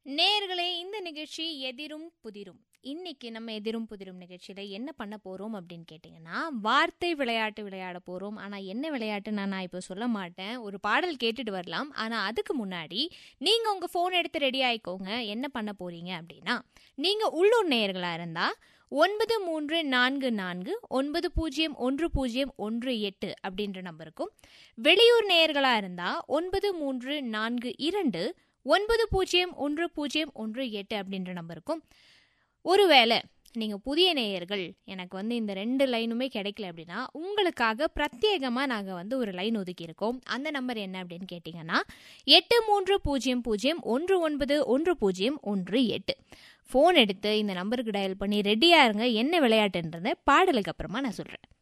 நேர்களே இந்த நிகழ்ச்சி எதிரும் புதிரும் இன்னைக்கு நம்ம எதிரும் புதிரும் நிகழ்ச்சியில என்ன பண்ண போறோம் அப்படின்னு கேட்டிங்கன்னா வார்த்தை விளையாட்டு விளையாட போறோம் ஆனா என்ன விளையாட்டுன்னு நான் இப்போ சொல்ல மாட்டேன் ஒரு பாடல் கேட்டுட்டு வரலாம் ஆனா அதுக்கு முன்னாடி நீங்க உங்க போன் எடுத்து ரெடி ஆயிக்கோங்க என்ன பண்ண போறீங்க அப்படின்னா நீங்க உள்ளூர் நேயர்களா இருந்தா ஒன்பது மூன்று நான்கு நான்கு ஒன்பது பூஜ்ஜியம் ஒன்று பூஜ்ஜியம் ஒன்று எட்டு அப்படின்ற நம்பருக்கும் வெளியூர் நேயர்களா இருந்தா ஒன்பது மூன்று நான்கு இரண்டு ஒன்பது பூஜ்ஜியம் ஒன்று பூஜ்ஜியம் ஒன்று எட்டு அப்படின்ற நம்பருக்கும் ஒருவேளை நீங்கள் புதிய நேயர்கள் எனக்கு வந்து இந்த ரெண்டு லைனுமே கிடைக்கல அப்படின்னா உங்களுக்காக பிரத்யேகமாக நாங்கள் வந்து ஒரு லைன் ஒதுக்கியிருக்கோம் அந்த நம்பர் என்ன அப்படின்னு கேட்டிங்கன்னா எட்டு மூன்று பூஜ்ஜியம் பூஜ்ஜியம் ஒன்று ஒன்பது ஒன்று பூஜ்ஜியம் ஒன்று எட்டு ஃபோன் எடுத்து இந்த நம்பருக்கு டயல் பண்ணி ரெடியாக இருங்க என்ன விளையாட்டுன்றதை பாடலுக்கு அப்புறமா நான் சொல்கிறேன்